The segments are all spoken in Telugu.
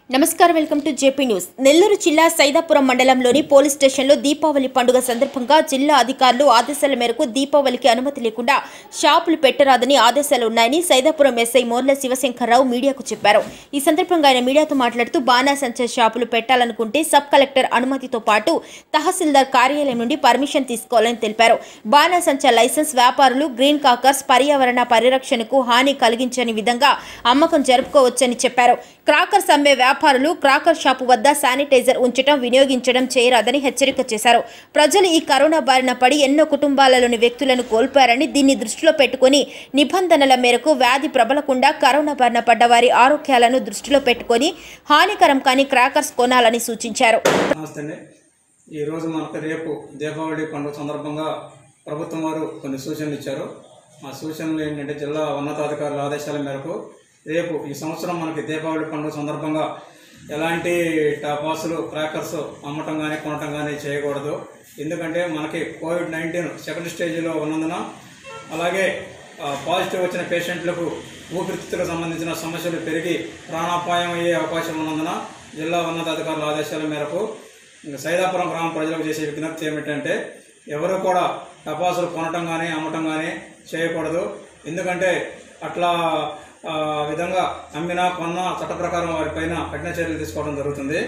నమస్కారం welcome to JP news Nellore జిల్లా సైదాపురం మండలంలోని పోలీస్ స్టేషన్లో దీపావళి పండుగ సందర్భంగా జిల్లా అధికారులు ఆదేశాల మేరకు దీపావళికి అనుమతి లేకుండా షాపులు పెట్టరాదని ఆదేశాలు ఉన్నాయని సైదాపురం ఎస్ఐ మోర్ల శివశంకర్రావు మీడియాకు చెప్పారు ఈ సందర్భంగా ఆయన మీడియాతో మాట్లాడుతూ బాణాసంచా షాపులు పెట్టాలనుకుంటే సబ్ కలెక్టర్ అనుమతితో పాటు తహసీల్దార్ కార్యాలయం నుండి పర్మిషన్ తీసుకోవాలని తెలిపారు బాణాసంచా లైసెన్స్ వ్యాపారులు గ్రీన్ కాకర్స్ పర్యావరణ పరిరక్షణకు హాని కలిగించని విధంగా అమ్మకం జరుపుకోవచ్చని చెప్పారు క్రాకర్స్ అమ్మే వ్యాపారులు క్రాకర్ షాపు వద్ద శానిటైజర్ ఉంచడం వినియోగించడం చేయరాదని హెచ్చరిక చేశారు ప్రజలు ఈ కరోనా బారిన పడి ఎన్నో కుటుంబాలలోని వ్యక్తులను కోల్పోయారని దీన్ని దృష్టిలో పెట్టుకుని నిబంధనల మేరకు వ్యాధి ప్రబలకుండా కరోనా బారిన పడ్డ వారి ఆరోగ్యాలను దృష్టిలో పెట్టుకొని హానికరం కాని క్రాకర్స్ కొనాలని సూచించారు నమస్తే అండి ఈరోజు మనకు రేపు దీపావళి పండుగ సందర్భంగా ప్రభుత్వం వారు కొన్ని సూచనలు ఇచ్చారు ఆ సూచనలు ఏంటంటే జిల్లా ఉన్నతాధికారుల ఆదేశాల మేరకు రేపు ఈ సంవత్సరం మనకి దీపావళి పండుగ సందర్భంగా ఎలాంటి టాపాసులు క్రాకర్స్ అమ్మటం కానీ కొనటం కానీ చేయకూడదు ఎందుకంటే మనకి కోవిడ్ నైన్టీన్ సెకండ్ స్టేజ్లో ఉన్నందున అలాగే ఆ, పాజిటివ్ వచ్చిన పేషెంట్లకు ఊపిరితిత్తులకు సంబంధించిన సమస్యలు పెరిగి ప్రాణాపాయం అయ్యే అవకాశం ఉన్నందున జిల్లా ఉన్నతాధికారుల ఆదేశాల మేరకు ఇంకా సైదాపురం గ్రామ ప్రజలకు చేసే విజ్ఞప్తి ఏమిటంటే ఎవరు కూడా టపాసులు కొనటం కానీ అమ్మటం కానీ చేయకూడదు ఎందుకంటే అట్లా ఆ, విధంగా అమ్మినా కొన్నా చట్ట ప్రకారం వారిపైన కఠిన చర్యలు తీసుకోవడం జరుగుతుంది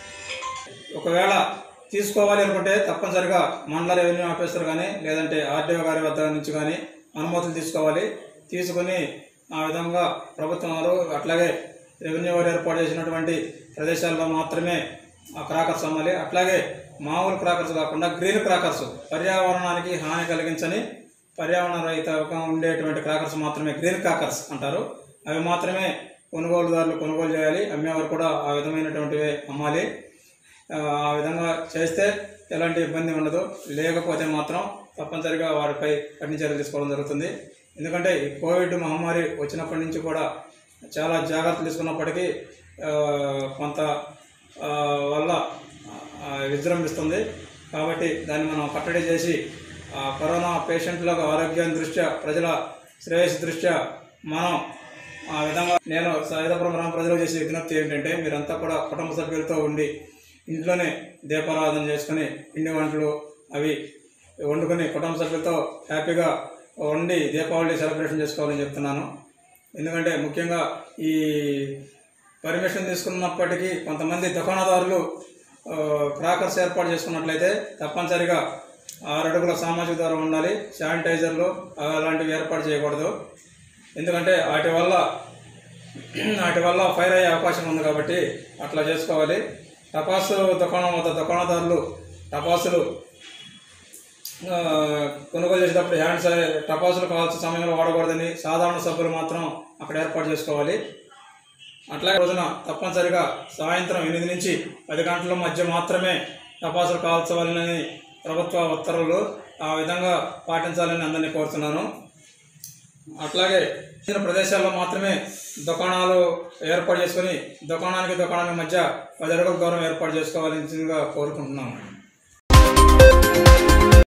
ఒకవేళ తీసుకోవాలి అనుకుంటే తప్పనిసరిగా మండల రెవెన్యూ ఆఫీసర్ కానీ లేదంటే ఆర్డీఓ గారి వద్ద నుంచి కానీ అనుమతులు తీసుకోవాలి తీసుకుని ఆ విధంగా ప్రభుత్వం వారు అట్లాగే రెవెన్యూ వారు ఏర్పాటు చేసినటువంటి ప్రదేశాల్లో మాత్రమే ఆ క్రాకర్స్ అమ్మాలి అట్లాగే మామూలు క్రాకర్స్ కాకుండా గ్రీన్ క్రాకర్స్ పర్యావరణానికి హాని కలిగించని పర్యావరణ రహితంగా ఉండేటువంటి క్రాకర్స్ మాత్రమే గ్రీన్ క్రాకర్స్ అంటారు అవి మాత్రమే కొనుగోలుదారులు కొనుగోలు చేయాలి అమ్మేవారు కూడా ఆ విధమైనటువంటివి అమ్మాలి ఆ ఆ విధంగా చేస్తే ఎలాంటి ఇబ్బంది ఉండదు లేకపోతే మాత్రం తప్పనిసరిగా వారిపై కఠిన చర్యలు తీసుకోవడం జరుగుతుంది ఎందుకంటే ఈ కోవిడ్ మహమ్మారి వచ్చినప్పటి నుంచి కూడా చాలా జాగ్రత్తలు తీసుకున్నప్పటికీ ఆ, కొంత ఆ, వల్ల ఆ, విజృంభిస్తుంది కాబట్టి దాన్ని మనం కట్టడి చేసి ఆ కరోనా పేషెంట్లకు ఆరోగ్యం దృష్ట్యా ప్రజల శ్రేయస్సు దృష్ట్యా మనం ఆ విధంగా నేను సైదాపురం గ్రామ ప్రజలకు చేసే విజ్ఞప్తి ఏంటంటే మీరంతా కూడా కుటుంబ సభ్యులతో ఉండి ఇంట్లోనే దీపారాధన చేసుకుని పిండి వంటలు అవి వండుకొని కుటుంబ సభ్యులతో హ్యాపీగా వండి దీపావళి సెలబ్రేషన్ చేసుకోవాలని చెప్తున్నాను ఎందుకంటే ముఖ్యంగా ఈ పర్మిషన్ తీసుకున్నప్పటికీ కొంతమంది దుకాణదారులు ఆ, క్రాకర్స్ ఏర్పాటు చేసుకున్నట్లయితే తప్పనిసరిగా ఆరు అడుగుల సామాజిక దూరం ఉండాలి శానిటైజర్లు అలాంటివి ఏర్పాటు చేయకూడదు ఎందుకంటే వాటి వల్ల వాటి వల్ల ఫైర్ అయ్యే అవకాశం ఉంది కాబట్టి అట్లా చేసుకోవాలి టపాసు దుకాణం వద్ద దుకాణదారులు టపాసులు ఆ, కొనుగోలు చేసేటప్పుడు హ్యాండ్ సా టపాసులు కావాల్సిన సమయంలో వాడకూడదని సాధారణ సభ్యులు మాత్రం అక్కడ ఏర్పాటు చేసుకోవాలి అట్లాగే రోజున తప్పనిసరిగా సాయంత్రం ఎనిమిది నుంచి పది గంటల మధ్య మాత్రమే టపాసులు కాల్చవాలని ప్రభుత్వ ఉత్తర్వులు ఆ విధంగా పాటించాలని అందరినీ కోరుతున్నాను అట్లాగే చిన్న ప్రదేశాల్లో మాత్రమే దుకాణాలు ఏర్పాటు చేసుకొని దుకాణానికి దుకాణానికి మధ్య పది అడుగుల దూరం ఏర్పాటు చేసుకోవాలని కోరుకుంటున్నాము